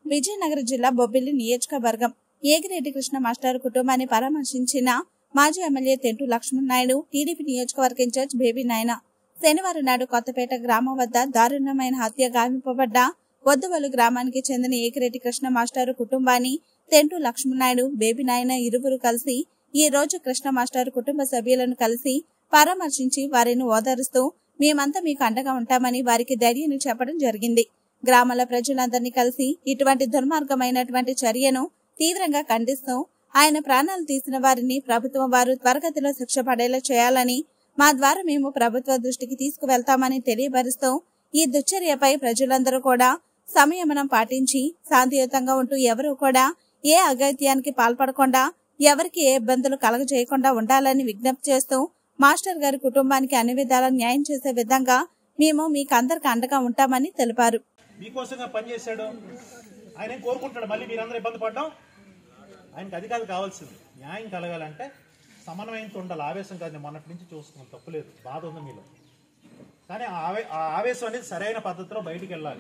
విజయనగరం జిల్లా బొబ్బిలి నియోజకవర్గం ఏగిరెడ్డి కృష్ణ మాస్టర్ కుటుంబాన్ని పరామర్శించిన మాజీ ఎమ్మెల్యే తెంటు లక్ష్మణ్ నాయుడు టీడీపీ నియోజకవర్గ ఇన్ఛార్జ్ బేబీ నాయన శనివారం నాడు కొత్తపేట గ్రామం వద్ద దారుణమైన హత్య గావింపబడ్డ వద్దువలు గ్రామానికి చెందిన ఏకిరెడ్డి కృష్ణ మాస్టారు కుటుంబాన్ని తెంటు లక్ష్మణ్ నాయుడు బేబీ నాయన ఇరువురు కలిసి ఈ రోజు కృష్ణ మాస్టారు కుటుంబ సభ్యులను కలిసి పరామర్శించి వారిని ఓదారుస్తూ మేమంతా మీకు అండగా ఉంటామని వారికి ధైర్యాన్ని చెప్పడం జరిగింది గ్రామాల ప్రజలందరినీ కలిసి ఇటువంటి దుర్మార్గమైనటువంటి చర్యను తీవ్రంగా ఖండిస్తూ ఆయన ప్రాణాలు తీసిన వారిని ప్రభుత్వం వారు త్వరగతిలో శిక్ష పడేలా చేయాలని మా ద్వారా మేము ప్రభుత్వ దృష్టికి తీసుకువెళ్తామని తెలియపరుస్తూ ఈ దుశ్చర్యపై ప్రజలందరూ కూడా సంయమనం పాటించి శాంతియుతంగా ఉంటూ ఎవరూ కూడా ఏ అగత్యానికి పాల్పడకుండా ఎవరికి ఏ ఇబ్బందులు కలగజేయకుండా ఉండాలని విజ్ఞప్తి చేస్తూ మాస్టర్ గారి కుటుంబానికి అన్ని విధాలా న్యాయం చేసే విధంగా మేము మీకు అందరికి అండగా ఉంటామని తెలిపారు మీకోసంగా పనిచేశాడు ఆయన ఏం కోరుకుంటాడు మళ్ళీ మీరందరూ ఇబ్బంది పడడం ఆయనకి అది కాదు కావాల్సింది న్యాయం కలగాలంటే సమన్వయంతో ఉండాలి ఆవేశం కాదు నేను మొన్నటి నుంచి చూస్తున్నాను తప్పులేదు బాధ ఉంది మీలో కానీ ఆ ఆవే ఆ ఆవేశం అనేది సరైన పద్ధతిలో బయటికి వెళ్ళాలి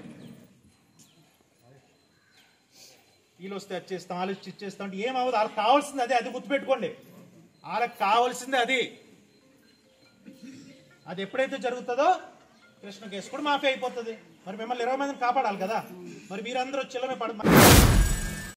వీళ్ళు వస్తే అది చేస్తాం వాళ్ళు వచ్చి ఇచ్చేస్తాం అంటే ఏమవుతుంది వాళ్ళకి కావాల్సింది అదే అది గుర్తుపెట్టుకోండి వాళ్ళకి కావాల్సింది అది అది ఎప్పుడైతే జరుగుతుందో కృష్ణ కేసు కూడా మాఫీ అయిపోతుంది మరి మిమ్మల్ని ఇరవై మందిని కాపాడాలి కదా మరి మీరందరూ చిల్లమే పడ